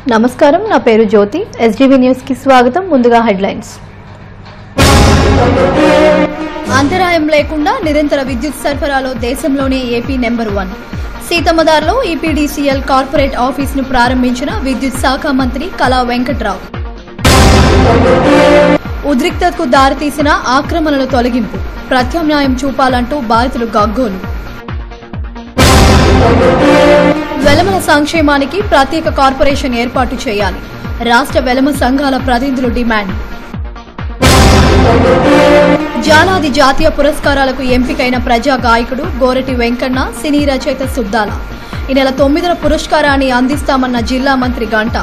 నమస్కారం నా పేరు జ్యోతి ఎస్డీవీ న్యూస్ కి స్వాగతం ముందుగా హెడ్లైన్స్ అంతరాయం లేకుండా నిరంతర విద్యుత్ సరఫరాలో దేశంలోనే ఏపీ నెంబర్ వన్ సీతమ్మదార్లో ఈపీడీసీఎల్ కార్పొరేట్ ఆఫీసును ప్రారంభించిన విద్యుత్ శాఖ మంత్రి కళా వెంకట్రావు ఉద్రిక్తతకు దారితీసిన ఆక్రమణల తొలగింపు ప్రత్యామ్నాయం చూపాలంటూ బాధితులు గగ్గోలు వెలమల సంక్షేమానికి ప్రత్యేక కార్పొరేషన్ ఏర్పాటు చేయాలి రాష్ట్ర వెలమ సంఘాల ప్రతినిధులు డిమాండ్ జాలాది జాతీయ పురస్కారాలకు ఎంపికైన ప్రజా గాయకుడు గోరటి వెంకన్న సినీ రచయిత సుద్దాల ఈ నెల తొమ్మిదిన పురస్కారాన్ని అందిస్తామన్న జిల్లా మంత్రి గంట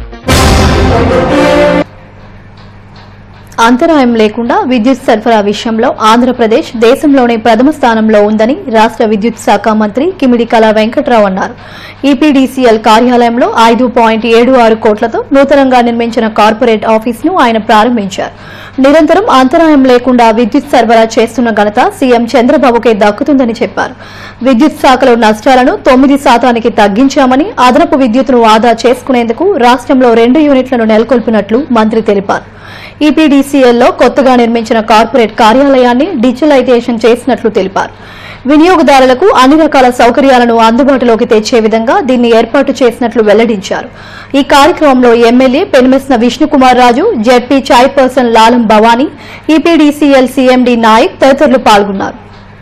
అంతరాయం లేకుండా విద్యుత్ సరఫరా విషయంలో ఆంధ్రప్రదేశ్ దేశంలోనే ప్రథమ స్థానంలో ఉందని రాష్ట్ర విద్యుత్ శాఖ మంత్రి కిమిడి కళా వెంకట్రావు అన్నారు ఈపీడీసీఎల్ కార్యాలయంలో ఐదు పాయింట్ ఏడు ఆరు కోట్లతో నూతనంగా నిర్మించిన కార్పొరేట్ ఆఫీసును ఆయన ప్రారంభించారు నిరంతరం అంతరాయం లేకుండా విద్యుత్ సరఫరా చేస్తున్న ఘనత సీఎం చంద్రబాబుకే దక్కుతుందని చెప్పారు విద్యుత్ శాఖలో నష్టాలను తొమ్మిది శాతానికి తగ్గించామని అదనపు విద్యుత్తును ఆదా చేసుకునేందుకు రాష్ట్రంలో రెండు యూనిట్లను నెలకొల్పినట్లు మంత్రి తెలిపారు ఈపీడీసీఎల్లో కొత్తగా నిర్మించిన కార్పొరేట్ కార్యాలయాన్ని డిజిటలైజేషన్ చేసినట్లు తెలిపారు వినియోగదారులకు అన్ని రకాల సౌకర్యాలను అందుబాటులోకి తెచ్చే విధంగా దీన్ని ఏర్పాటు చేసినట్లు వెల్లడించారు ఈ కార్యక్రమంలో MLA Penumetsa Vishnu Kumar Raju ZP chairperson Lalam Bhavani EPDCL CMD Nayak తదితరులు పాల్గొన్నారు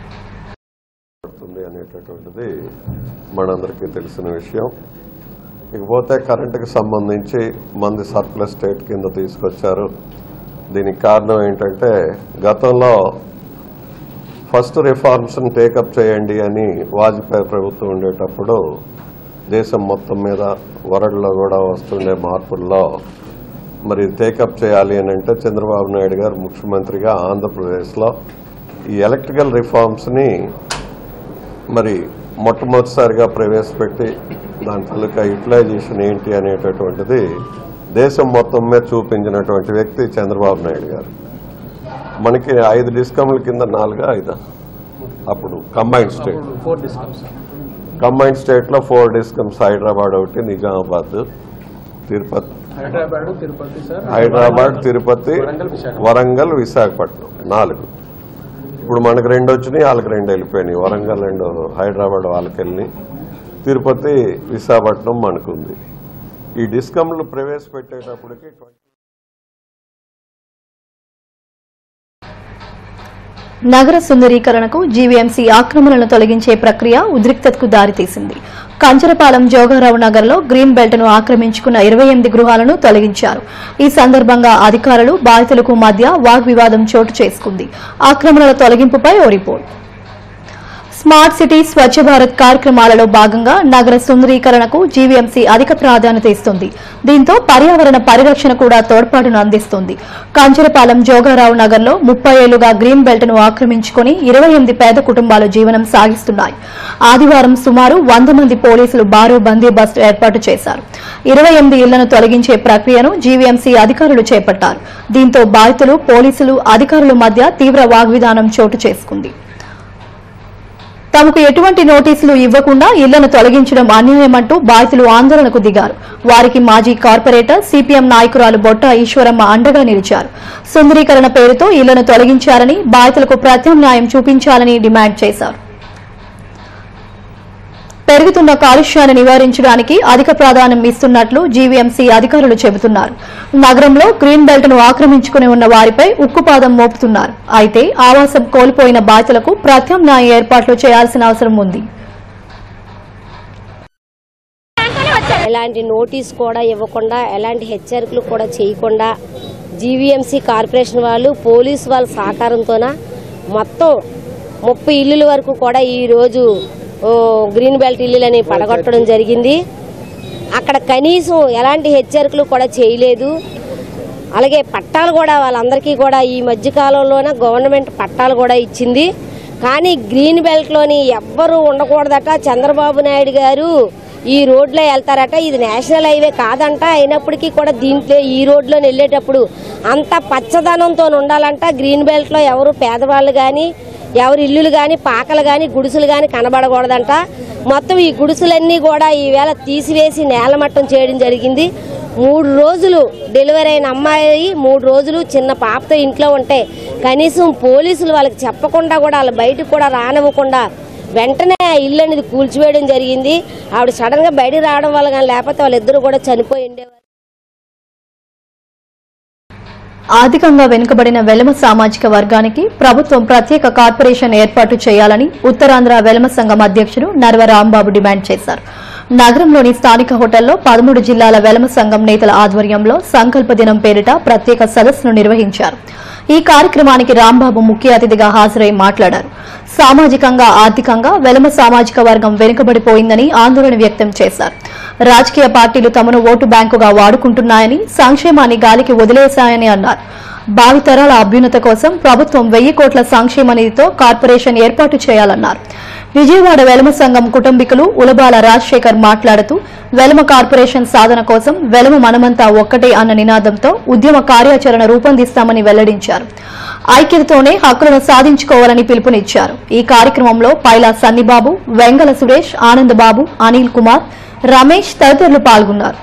పడుతుంది అనేటటువంటిది మనందరికీ తెలిసిన విషయం ఇకపోతే కరెంటుకి సంబంధించి మంది సర్ప్లస్ స్టేట్ కింద తీసుకొచ్చారు దీనికి కారణం ఏంటంటే గతంలో ఫస్ట్ రిఫార్మ్స్ని టేకప్ చేయండి అని వాజ్పేయి ప్రభుత్వం ఉండేటప్పుడు దేశం మొత్తం మీద వరల్డ్లో కూడా వస్తుండే మార్పుల్లో మరి టేకప్ చేయాలి అని అంటే చంద్రబాబు నాయుడు గారు ముఖ్యమంత్రిగా ఆంధ్రప్రదేశ్లో ఈ ఎలక్ట్రికల్ రిఫార్మ్స్ని మరి మొట్టమొదటిసారిగా ప్రవేశపెట్టి దాని తాలూకా యూటిలైజేషన్ ఏంటి అనేటటువంటిది దేశం మొత్తం మీద చూపించినటువంటి వ్యక్తి చంద్రబాబు నాయుడు గారు మనకి ఐదు డిస్కమ్ల కింద నాలుగా ఐదా అప్పుడు combined state four discoms combined స్టేట్లో ఫోర్ డిస్కమ్స్ హైదరాబాద్ ఒకటి నిజామాబాద్ తిరుపతి హైదరాబాద్ తిరుపతి సార్ హైదరాబాద్ తిరుపతి వరంగల్, విశాఖపట్నం. వరంగల్ విశాఖపట్నం నాలుగు ఇప్పుడు మనకు రెండు వచ్చినాయి వాళ్ళకి రెండు వెళ్ళిపోయినాయి వరంగల్ రెండు హైదరాబాద్ వాళ్ళకి వెళ్ళి తిరుపతి విశాఖపట్నం మనకుంది ఈ డిస్కమ్లు ప్రవేశపెట్టేటప్పటికి నగర సుందరీకరణకు జీవీఎంసీ ఆక్రమణలను తొలగించే ప్రక్రియ ఉద్రిక్తతకు దారితీసింది కంచరపాలెం జోగారావు నగర్లో గ్రీన్ బెల్ట్ ను ఆక్రమించుకున్న ఇరవై ఎనిమిది గృహాలను తొలగించారు ఈ సందర్భంగా అధికారులు బాధితులకు మధ్య వాగ్వివాదం చోటు చేసుకుంది ఆక్రమణల తొలగింపుపై ఓ report smart city Swachh Bharat కార్యక్రమాలలో భాగంగా నగర సుందరీకరణకు జీవీఎంసీ అధిక ప్రాధాన్యత ఇస్తుంది దీంతో పర్యావరణ పరిరక్షణ కూడా తోడ్పాటును అందిస్తుంది కంచరపాలెం జోగారావు నగర్లో ముప్పై ఏళ్లుగా గ్రీన్ బెల్ట్ ను ఆక్రమించుకుని ఇరవై ఎనిమిది పేద కుటుంబాలు జీవనం సాగిస్తున్నాయి ఆదివారం సుమారు వంద మంది పోలీసులు బారు బందీబస్తు ఏర్పాటు చేశారు ఇరవై ఎనిమిది ఇళ్లను తొలగించే ప్రక్రియను జీవీఎంసీ అధికారులు చేపట్టారు దీంతో బాధితులు పోలీసులు అధికారుల మధ్య తీవ్ర వాగ్విధానం చోటు చేసుకుంది తమకు ఎటువంటి నోటీసులు ఇవ్వకుండా ఇళ్లను తొలగించడం అన్యాయమంటూ బాధితులు ఆందోళనకు దిగారు వారికి మాజీ కార్పొరేటర్ సిపిఎం నాయకురాలు బొట్ట ఈశ్వరమ్మ అండగా నిలిచారు సుందరీకరణ పేరుతో ఇళ్లను తొలగించారని బాధితులకు ప్రత్యామ్నాయం చూపించాలని డిమాండ్ చేశారు పెరుగుతున్న కాలుష్యాన్ని నివారించడానికి అధిక ప్రాధాన్యం ఇస్తున్నట్లు జీవీఎంసీ అధికారులు చెబుతున్నారు నగరంలో గ్రీన్ బెల్ట్ ను ఆక్రమించుకుని ఉన్న వారిపై ఉక్కుపాదం మోపుతున్నారు అయితే ఆవాసం కోల్పోయిన బాధితులకు ప్రత్యామ్నాయ ఏర్పాట్లు చేయాల్సిన అవసరం ఉంది ఎలాంటి నోటీస్ కూడా ఇవ్వకుండా ఎలాంటి హెచ్చరికలు కూడా చేయకుండా జీవీఎంసీ కార్పొరేషన్ వాళ్ళు పోలీసు వాళ్ళ సహకారంతోన మొత్తం ముప్పై ఇల్లుల వరకు కూడా ఈరోజు ఓ, గ్రీన్ బెల్ట్ ఇల్లులని పడగొట్టడం జరిగింది అక్కడ కనీసం ఎలాంటి హెచ్చరికలు కూడా చేయలేదు అలాగే పట్టాలు కూడా వాళ్ళందరికీ కూడా ఈ మధ్య కాలంలోనే గవర్నమెంట్ పట్టాలు కూడా ఇచ్చింది కానీ గ్రీన్ బెల్ట్లోని ఎవ్వరూ ఉండకూడదట చంద్రబాబు నాయుడు గారు ఈ రోడ్లో వెళ్తారట ఇది నేషనల్ హైవే కాదంట అయినప్పటికీ కూడా దీంట్లో ఈ రోడ్లో వెళ్ళేటప్పుడు అంత పచ్చదనంతో ఉండాలంట గ్రీన్ బెల్ట్లో ఎవరు పేదవాళ్ళు కానీ ఎవరి ఇల్లులు కానీ పాకలు కానీ గుడిసెలు కానీ కనబడకూడదంట మొత్తం ఈ గుడిసెలన్నీ కూడా ఈవేళ తీసివేసి నేలమట్టం చేయడం జరిగింది మూడు రోజులు డెలివరీ అయిన అమ్మాయి మూడు రోజులు చిన్న పాపతో ఇంట్లో ఉంటే కనీసం పోలీసులు వాళ్ళకి చెప్పకుండా కూడా వాళ్ళ బయటకు కూడా రానివ్వకుండా వెంటనే ఆ ఇల్లు అనేది కూల్చివేయడం జరిగింది ఆవిడ సడన్ గా బయటికి రావడం వల్ల కానీ లేకపోతే వాళ్ళిద్దరూ కూడా చనిపోయి ఉండేవారు ఆర్థికంగా వెనుకబడిన వెలమ సామాజిక వర్గానికి ప్రభుత్వం ప్రత్యేక కార్పొరేషన్ ఏర్పాటు చేయాలని ఉత్తరాంధ్ర వెలమ సంఘం అధ్యక్షుడు నర్వ రాంబాబు డిమాండ్ చేశారు నగరంలోని స్థానిక హోటల్లో పదమూడు జిల్లాల వెలమ సంఘం నేతల ఆధ్వర్యంలో సంకల్ప దినం పేరిట ప్రత్యేక సదస్సును నిర్వహించారు ఈ కార్యక్రమానికి రాంబాబు ముఖ్య అతిథిగా హాజరై మాట్లాడారు సామాజికంగా ఆర్థికంగా వెలమ సామాజిక వర్గం వెనుకబడిపోయిందని ఆందోళన వ్యక్తం చేశారు రాజకీయ పార్టీలు తమను ఓటు బ్యాంకుగా వాడుకుంటున్నాయని సంక్షేమాన్ని గాలికి వదిలేశాయని అన్నారు భావితరాల అభ్యున్నత కోసం ప్రభుత్వం వెయ్యి కోట్ల సంక్షేమ నిధితో కార్పొరేషన్ ఏర్పాటు చేయాలన్నారు విజయవాడ వెలమ సంఘం కుటుంబీకులు ఉలబాల రాజశేఖర్ మాట్లాడుతూ వెలమ కార్పొరేషన్ సాధన కోసం వెలమ మనమంతా ఒక్కటే అన్న నినాదంతో ఉద్యమ కార్యాచరణ రూపొందిస్తామని వెల్లడించారు ఐక్యతతోనే హక్కులను సాధించుకోవాలని పిలుపునిచ్చారు ఈ కార్యక్రమంలో పైలా సన్నిబాబు వెంగల సురేష్ ఆనందబాబు అనిల్ కుమార్ రమేష్ తదితరులు పాల్గొన్నారు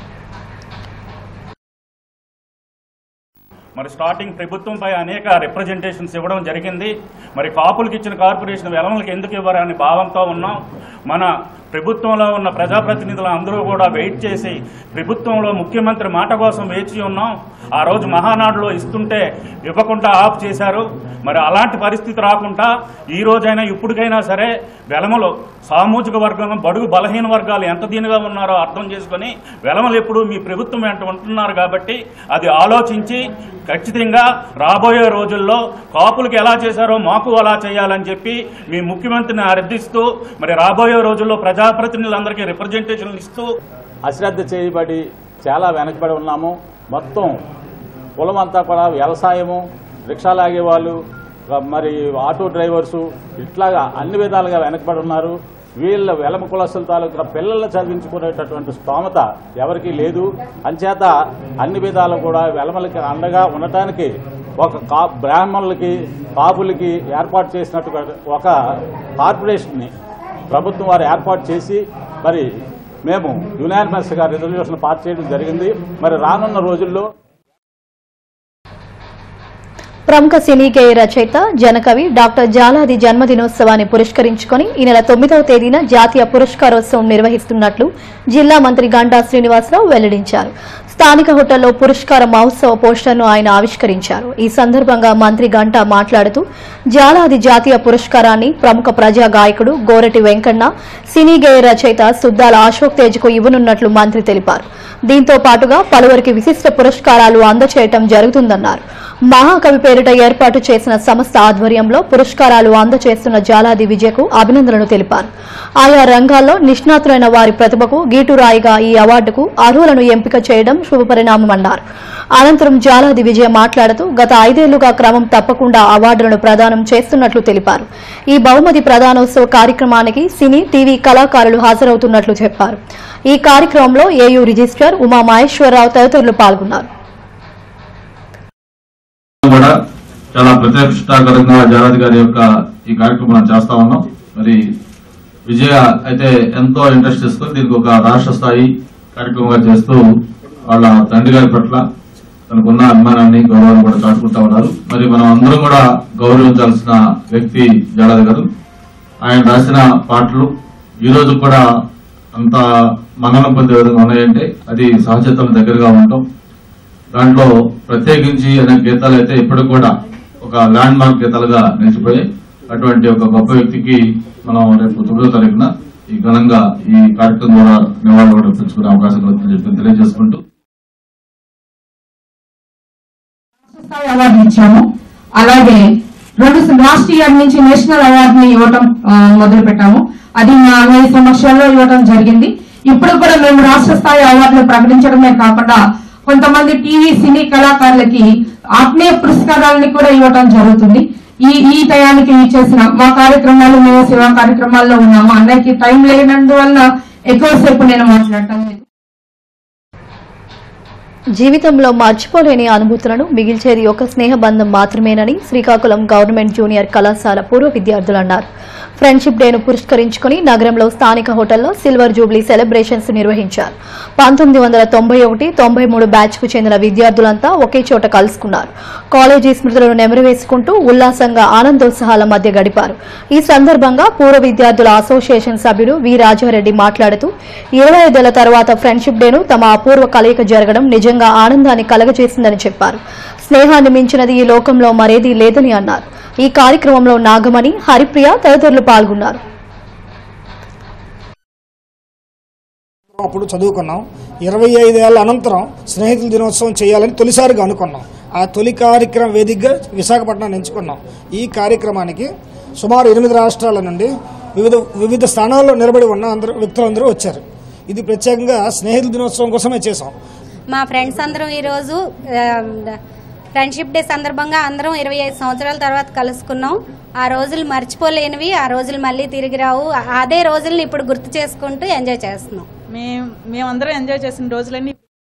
మరి స్టార్టింగ్ ప్రభుత్వంపై అనేక రిప్రజెంటేషన్స్ ఇవ్వడం జరిగింది మరి కాపులకు ఇచ్చిన కార్పొరేషన్ వెలమలకు ఎందుకు ఇవ్వరని భావంతో ఉన్నాం మన ప్రభుత్వంలో ఉన్న ప్రజాప్రతినిధులు అందరూ కూడా వెయిట్ చేసి ప్రభుత్వంలో ముఖ్యమంత్రి మాట కోసం వేచి ఉన్నాం ఆ రోజు మహానాడులో ఇస్తుంటే ఇవ్వకుండా ఆఫ్ చేశారు మరి అలాంటి పరిస్థితి రాకుండా ఈ రోజైనా ఇప్పటికైనా సరే వెలమలు సామాజిక వర్గం బడుగు బలహీన వర్గాలు ఎంత దీనిగా ఉన్నారో అర్థం చేసుకొని వెలమలు ఎప్పుడు మీ ప్రభుత్వం వెంట ఉంటున్నారు కాబట్టి అది ఆలోచించి ఖచ్చితంగా రాబోయే రోజుల్లో కాపులకు ఎలా చేశారో మాకు అలా చేయాలని చెప్పి మీ ముఖ్యమంత్రిని అర్థిస్తూ మరి రాబోయే రోజుల్లో ప్రజాప్రతినిధులందరికీ రిప్రజెంటేషన్లు ఇస్తూ అశ్రద్ధ చేయబడి చాలా వెనకబడి ఉన్నాము మొత్తం కులం అంతా కూడా వ్యవసాయము రిక్షా లాగేవాళ్ళు మరి ఆటో డ్రైవర్సు ఇట్లాగా అన్ని విధాలుగా వెనకబడి ఉన్నారు వీళ్ళ వెలమ కులస్తుల తాలూకా పిల్లలు చదివించుకునేటటువంటి స్తోమత ఎవరికీ లేదు అంచేత అన్ని విధాలు కూడా వెలమలకి అండగా ఉండటానికి ఒక కా బ్రాహ్మణులకి కాపులకి ఏర్పాటు చేసినట్టుగా ఒక కార్పొరేషన్ని ప్రభుత్వం వారు ఏర్పాటు చేసి మరి మేము యునానిమస్ గా రిజల్యూషన్ పాస్ చేయడం జరిగింది మరి రానున్న రోజుల్లో ప్రముఖ సినీ గేయ రచయిత జనకవి డాక్టర్ జాలాది జన్మదినోత్సవాన్ని పురస్కరించుకొని ఈ నెల తొమ్మిదవ తేదీన జాతీయ పురస్కారోత్సవం నిర్వహిస్తున్నట్లు జిల్లా మంత్రి గంటా శ్రీనివాసరావు వెల్లడించారు స్థానిక హోటల్లో పురస్కార మహోత్సవ పోస్టర్ను ఆయన ఆవిష్కరించారు ఈ సందర్భంగా మంత్రి గంటా మాట్లాడుతూ జాలాది జాతీయ పురస్కారాన్ని ప్రముఖ ప్రజా గాయకుడు గోరటి వెంకన్న సినీ గేయ రచయిత సుద్దాల అశోక్ తేజ్కు ఇవ్వనున్నట్లు మంత్రి తెలిపారు దీంతో పాటుగా పలువురికి విశిష్ట పురస్కారాలు అందచేయటం జరుగుతుందన్నారు మహాకవి పేరిట ఏర్పాటు చేసిన సంస్థ ఆధ్వర్యంలో పురస్కారాలు అందచేస్తున్న జాలాది విజయకు అభినందనలు తెలిపారు ఆయా రంగాల్లో నిష్ణాతులైన వారి ప్రతిభకు గీటురాయిగా ఈ అవార్డుకు అర్హులను ఎంపిక చేయడం శుభపరిణామమన్నారు అనంతరం జాలాది విజయ మాట్లాడుతూ గత ఐదేళ్లుగా క్రమం తప్పకుండా అవార్డులను ప్రదానం చేస్తున్నట్లు తెలిపారు ఈ బహుమతి ప్రదానోత్సవ కార్యక్రమానికి సినీ టీవీ కళాకారులు హాజరవుతున్నట్లు చెప్పారు ఈ కార్యక్రమంలో ఏయూ రిజిస్ట్రార్ ఉమా మహేశ్వరరావు తదితరులు పాల్గొన్నారు కూడా చాలా ప్రతిష్టాకరంగా జారాది గారి యొక్క ఈ కార్యక్రమం చేస్తా ఉన్నాం మరి విజయ అయితే ఎంతో ఇంట్రెస్ట్ తీసుకొని దీనికి ఒక రాష్ట్ర స్థాయి కార్యక్రమంగా చేస్తూ వాళ్ళ తండ్రి గారి పట్ల తనకున్న అభిమానాన్ని గౌరవాన్ని కూడా చాటుకుంటా ఉన్నారు మరి మనం అందరం కూడా గౌరవించాల్సిన వ్యక్తి జాలాది గారు ఆయన రాసిన పాటలు ఈ రోజు కూడా అంత మన్ననం పొందే విధంగా ఉన్నాయంటే అది సహజత్వం దగ్గరగా ఉండటం దాంట్లో ప్రత్యేకించి అనేక గీతాలు అయితే ఇప్పటికి కూడా ఒక ల్యాండ్ మార్క్ గీతాలుగా నిలిచిపోయాయి అటువంటి ఒక గొప్ప వ్యక్తికి మనం రేపు తొమ్మిదో తారీఖున ఈ ఘనంగా ఈ కార్యక్రమం ద్వారా నివాళులు కూడా పెంచుకునే అవకాశం కలుగుతుందని చెప్పి తెలియజేసుకుంటూ స్థాయి అవార్డు ఇచ్చాము అలాగే రెండు లాస్ట్ ఇయర్ నుంచి నేషనల్ అవార్డు ని ఇవ్వటం ఆ, మొదలు పెట్టాము అది మా మీ సమక్షంలో ఇవ్వటం జరిగింది ఇప్పుడు కూడా మేము రాష్ట్ర స్థాయి అవార్డులు ప్రకటించడమే కాకుండా కొంతమంది టీవీ సినీ కళాకారులకి ఆత్మీయ పురస్కారాలని కూడా ఇవ్వటం జరుగుతుంది ఈ ఈ టయానికి చేసిన మా కార్యక్రమాలు మేము సేవా కార్యక్రమాల్లో ఉన్నాము అన్నయ్యకి టైం లేనందువల్ల ఎక్కువసేపు నేను మాట్లాడటం లేదు జీవితంలో మర్చిపోలేని అనుభూతులను మిగిల్చేది ఒక స్నేహబంధం మాత్రమేనని శ్రీకాకుళం గవర్నమెంట్ జూనియర్ కళాశాల పూర్వ విద్యార్థులు అన్నారు ఫ్రెండ్షిప్ డేను పురస్కరించుకుని నగరంలో స్థానిక హోటల్లో సిల్వర్ జూబ్లీ సెలబ్రేషన్స్ నిర్వహించారు పంతొమ్మిది వందల తొంభై ఒకటి తొంభై మూడు బ్యాచ్ కు చెందిన విద్యార్థులంతా ఒకే చోట కలుసుకున్నారు కాలేజీ స్మృతులను నెమరవేసుకుంటూ ఉల్లాసంగా ఆనందోత్సాహాల మధ్య గడిపారు ఈ సందర్భంగా పూర్వ విద్యార్థుల అసోసియేషన్ సభ్యుడు వి రాజారెడ్డి మాట్లాడుతూ ఇరవై ఐదేళ్ల తర్వాత ఫ్రెండ్షిప్ డేను తమ అపూర్వ కలయిక జరగడం నిజంగా ఆనందాన్ని కలగజేసిందని చెప్పారు స్నేహాన్ని మించినది ఈ లోకంలో మరేదీ లేదని అన్నారు ఈ కార్యక్రమంలో నాగమణి హరిప్రియ తదితరులు పాల్గొన్నారు అప్పుడు చదువుకున్నాం ఇరవై ఐదేళ్ల అనంతరం స్నేహితుల దినోత్సవం చేయాలని తొలిసారిగా అనుకున్నాం ఆ తొలి కార్యక్రమం వేదికగా విశాఖపట్నాన్ని ఎంచుకున్నాం ఈ కార్యక్రమానికి సుమారు ఎనిమిది రాష్ట్రాల నుండి వివిధ వివిధ స్థానాల్లో నిలబడి ఉన్న అందరూ వ్యక్తులందరూ వచ్చారు ఇది ప్రత్యేకంగా స్నేహితుల దినోత్సవం కోసమే చేసాం మా ఫ్రెండ్స్ అందరం ఈరోజు ఫ్రెండ్షిప్ డే సందర్భంగా అందరం ఇరవై ఐదు సంవత్సరాల తర్వాత కలుసుకున్నాం ఆ రోజులు మర్చిపోలేనివి ఆ రోజులు మళ్ళీ తిరిగి రావు అదే రోజుల్ని ఇప్పుడు గుర్తు చేసుకుంటూ ఎంజాయ్ చేస్తున్నాం మేము మేమందరం ఎంజాయ్ చేసిన రోజులన్నీ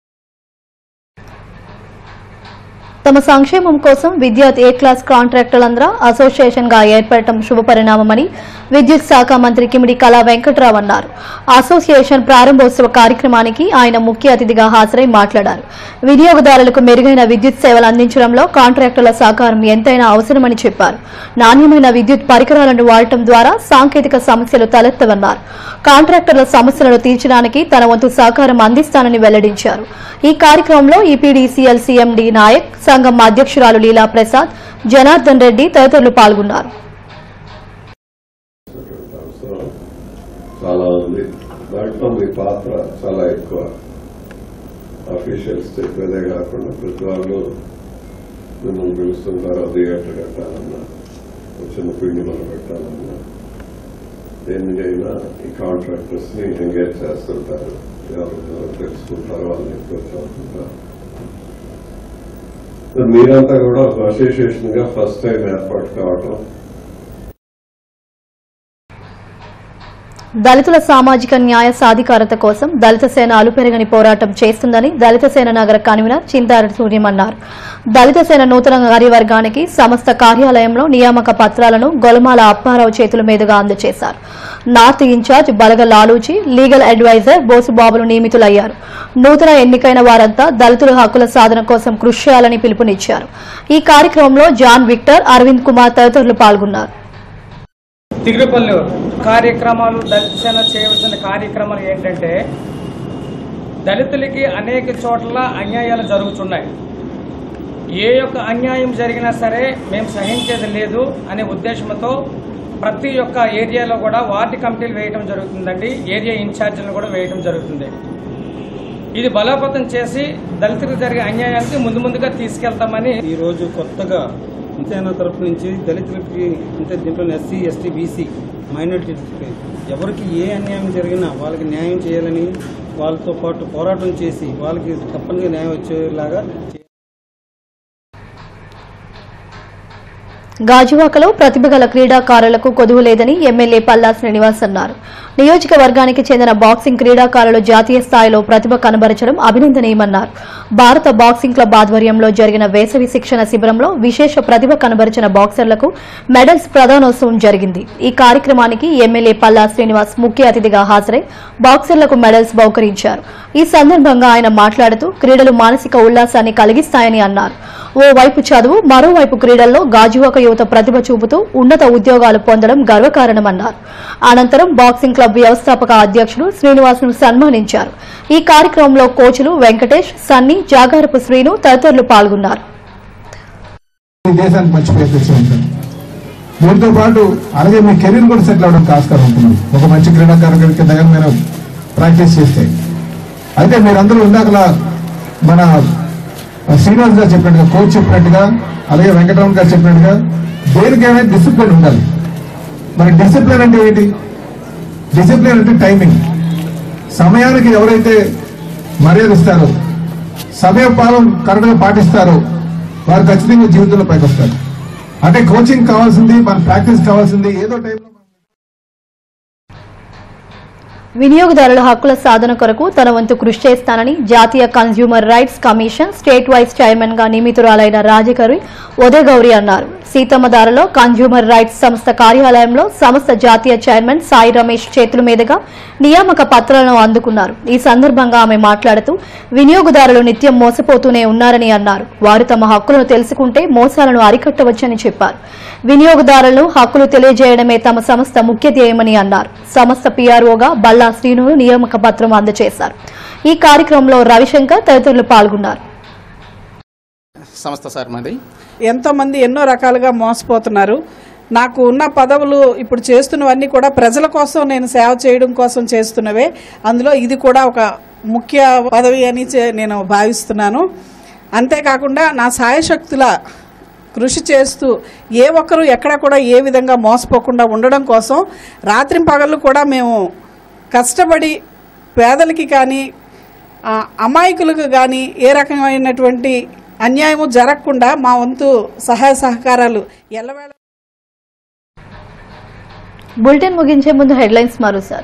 తమ సంక్షేమం కోసం విద్యార్థ్ ఏ క్లాస్ కాంట్రాక్టర్లందరూ అసోసియేషన్ గా ఏర్పడటం శుభపరిణామమని విద్యుత్ శాఖ మంత్రి కిమిడి కళా వెంకట్రావు అన్నారు అసోసియేషన్ ప్రారంభోత్సవ కార్యక్రమానికి ఆయన ముఖ్య అతిథిగా హాజరై మాట్లాడారు వినియోగదారులకు మెరుగైన విద్యుత్ సేవలు అందించడంలో కాంట్రాక్టర్ల సహకారం ఎంతైనా అవసరమని చెప్పారు నాణ్యమైన విద్యుత్ పరికరాలను వాడటం ద్వారా సాంకేతిక సమస్యలు తలెత్తవన్నారు కాంట్రాక్టర్ల సమస్యలను తీర్చడానికి తన వంతు సహకారం అందిస్తానని వెల్లడించారు ఈ కార్యక్రమంలో ఈపీడీసీఎల్ సీఎండీ నాయక్ సంఘం అధ్యక్షురాలు లీలా ప్రసాద్ జనార్దన్ రెడ్డి తదితరులు పాల్గొన్నారు అవసరం చాలా ఉంది దాంట్లో మీ పాత్ర చాలా ఎక్కువ అఫీషియల్స్ చెప్పేదే కాకుండా ప్రతి వాళ్ళు మిమ్మల్ని పిలుస్తుంటారు థియేటర్ కట్టాలన్నా ఒక చిన్న పిండి మొదలు పెట్టాలన్నా దేనికైనా ఈ కాంట్రాక్టర్స్ ని ఎంగేజ్ చేస్తుంటారు ఎవరు ఎవరు తెలుసుకుంటారో వాళ్ళని ఎక్కువ చదువుతుంటారు సో మీరంతా కూడా ఒక అసోసియేషన్ గా ఫస్ట్ టైం ఏర్పాటు కావటం దళితుల సామాజిక న్యాయ సాధికారత కోసం దళిత సేన అలుపెరగని పోరాటం చేస్తుందని దళిత సేన నగర కన్వీనర్ చింతార సూర్యం అన్నారు దళిత సేన నూతన కార్యవర్గానికి సంస్థ కార్యాలయంలో నియామక పత్రాలను గొలమాల అప్పారావు చేతుల మీదుగా అందజేశారు నార్త్ ఇన్ఛార్జ్ బలగ లాలూచి లీగల్ అడ్వైజర్ బోసుబాబులు నియమితులయ్యారు నూతన ఎన్నికైన వారంతా దళితుల హక్కుల సాధన కోసం కృషి చేయాలని పిలుపునిచ్చారు ఈ కార్యక్రమంలో జాన్ విక్టర్ అరవింద్ కుమార్ తదితరులు పాల్గొన్నారు తిరుగుపల్లి కార్యక్రమాలు దళిత సేన చేయవలసిన కార్యక్రమాలు ఏంటంటే దళితులకి అనేక చోట్ల అన్యాయాలు జరుగుతున్నాయి ఏ యొక్క అన్యాయం జరిగినా సరే మేము సహించేది లేదు అనే ఉద్దేశంతో ప్రతి ఒక్క ఏరియాలో కూడా వార్డు కమిటీలు వేయడం జరుగుతుందండి ఏరియా ఇన్ఛార్జీలను కూడా వేయడం జరుగుతుంది ఇది బలోపేతం చేసి దళితులకు జరిగే అన్యాయానికి ముందు ముందుగా తీసుకెళ్తామని ఈ రోజు కొత్తగా ఇంతేనా తరపు నుంచి దళితులకి అంటే దీంట్లో ఎస్సీ ఎస్టీ బీసీ మైనారిటీస్కి ఎవరికి ఏ అన్యాయం జరిగినా వాళ్ళకి న్యాయం చేయాలని వాళ్ళతో పాటు పోరాటం చేసి వాళ్ళకి తప్పనిగా న్యాయం వచ్చేలాగా గాజువాకలో ప్రతిభ గల క్రీడాకారులకు కొదువు లేదని ఎమ్మెల్యే పల్లా శ్రీనివాస్ అన్నారు నియోజకవర్గానికి చెందిన బాక్సింగ్ క్రీడాకారులు జాతీయ స్థాయిలో ప్రతిభ కనబరచడం అభినందనీయమన్నారు భారత బాక్సింగ్ క్లబ్ ఆధ్వర్యంలో జరిగిన వేసవి శిక్షణ శిబిరంలో విశేష ప్రతిభ కనబరిచిన బాక్సర్లకు మెడల్స్ ప్రదానోత్సవం జరిగింది ఈ కార్యక్రమానికి ఎమ్మెల్యే పల్లా శ్రీనివాస్ ముఖ్య అతిథిగా హాజరై బాక్సర్లకు మెడల్స్ బహుకరించారు ఈ సందర్భంగా ఆయన మాట్లాడుతూ క్రీడలు మానసిక ఉల్లాసాన్ని కలిగిస్తాయని అన్నారు ఓ వైపు చదువు మరోవైపు క్రీడల్లో గాజువాక యువత ప్రతిభ చూపుతూ ఉన్నత ఉద్యోగాలు పొందడం గర్వకారణమన్నారు అనంతరం బాక్సింగ్ క్లబ్ వ్యవస్థాపక అధ్యక్షుడు శ్రీనివాస్ను సన్మానించారు ఈ కార్యక్రమంలో కోచ్లు వెంకటేష్ సన్నీ జాగారపు శ్రీను తదితరులు పాల్గొన్నారు ఈ దేశానికి మంచి పేరు తెచ్చి ఉంటారు దీంతో పాటు అలాగే మీ కెరీర్ కూడా సెటిల్ అవడానికి ఆస్కారం ఉంటుంది ఒక మంచి క్రీడాకారుడి కింద కానీ మీరు ప్రాక్టీస్ చేస్తే అయితే మీరందరూ ఇందాకలా మన శ్రీనివాస్ గారు చెప్పినట్టుగా కోచ్ చెప్పినట్టుగా అలాగే వెంకటరమణ గారు చెప్పినట్టుగా దేనికైనా డిసిప్లిన్ ఉండాలి మరి డిసిప్లిన్ అంటే ఏంటి డిసిప్లిన్ అంటే టైమింగ్ సమయానికి ఎవరైతే మర్యాద ఇస్తారో సమయ పాలన కరెక్ట్గా పాటిస్తారో వారు ఖచ్చితంగా జీవితంలో పైకి వస్తారు అంటే కోచింగ్ కావాల్సింది మన ప్రాక్టీస్ కావాల్సింది ఏదో టైంలో వినియోగదారుల హక్కుల సాధన కొరకు తన వంతు కృషి చేస్తానని జాతీయ consumer rights commission state vice chairman గా నియమితురాలైన రాజకవి ఉదయగౌరి అన్నారు సీతమ్మదారలో కన్స్యూమర్ రైట్స్ సంస్థ కార్యాలయంలో సంస్థ జాతీయ చైర్మన్ సాయి రమేష్ చేతుల మీదుగా నియామక పత్రాలను అందుకున్నారు ఈ సందర్భంగా ఆమె మాట్లాడుతూ వినియోగదారులు నిత్యం మోసపోతూనే ఉన్నారని అన్నారు వారు తమ హక్కులను తెలుసుకుంటే మోసాలను అరికట్టవచ్చని చెప్పారు వినియోగదారులను హక్కులు తెలియజేయడమే తమ సంస్థ ముఖ్య ధ్యేయమని అన్నారు సంస్థ పీఆర్ఓగా బల్లా శ్రీనును నియామక పత్రం అందజేశారు ఈ కార్యక్రమంలో రవిశంకర్ తదితరులు పాల్గొన్నారు సంస్థ సార్ మాది ఎంతోమంది ఎన్నో రకాలుగా మోసపోతున్నారు నాకు ఉన్న పదవులు ఇప్పుడు చేస్తున్నవన్నీ కూడా ప్రజల కోసం నేను సేవ చేయడం కోసం చేస్తున్నవే అందులో ఇది కూడా ఒక ముఖ్య పదవి అని చే- నేను భావిస్తున్నాను అంతేకాకుండా నా సాయశక్తుల కృషి చేస్తూ ఏ ఒక్కరు ఎక్కడ కూడా ఏ విధంగా మోసపోకుండా ఉండడం కోసం రాత్రింపగళ్ళు కూడా మేము కష్టపడి పేదలకి కానీ ఆ, అమాయకులకు కానీ ఏ రకమైనటువంటి అన్యాయము జరగకుండా మా వంతు సహాయ సహకారాలు ఎల్లవేళ బులెటిన్ ముగించే ముందు హెడ్లైన్స్ మరోసారి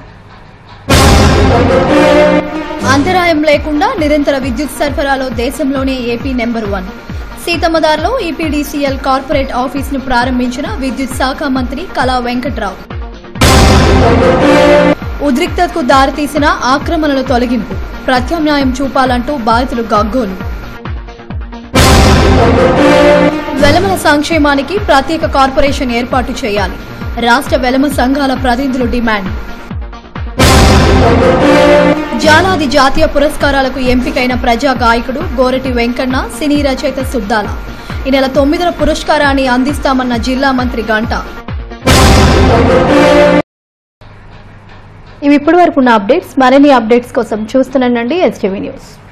అంతరాయం లేకుండా నిరంతర విద్యుత్ సరఫరాలో దేశంలోనే ఏపీ నెంబర్ వన్ సీతమ్మదార్లో ఈపీడీసీఎల్ కార్పొరేట్ ఆఫీస్ ను ప్రారంభించిన విద్యుత్ శాఖ మంత్రి కళా వెంకట్రావు ఉద్రిక్తతకు దారితీసిన ఆక్రమణల తొలగింపు ప్రత్యామ్నాయం చూపాలంటూ బాధితులు గగ్గోలు వెలమల సంక్షేమానికి ప్రత్యేక కార్పొరేషన్ ఏర్పాటు చేయాలి రాష్ట్ర వెలమ సంఘాల ప్రతినిధులు డిమాండ్ జానాది జాతీయ పురస్కారాలకు ఎంపికైన ప్రజా గాయకుడు గోరటి వెంకన్న సినీ రచయిత సుద్దాల ఈ నెల తొమ్మిదిన పురస్కారాన్ని అందిస్తామన్న జిల్లా మంత్రి గంట ఇవి ఇప్పటి వరకు ఉన్న అప్డేట్స్ మరిన్ని అప్డేట్స్ కోసం చూస్తున్నానండి ఎస్టీవీ న్యూస్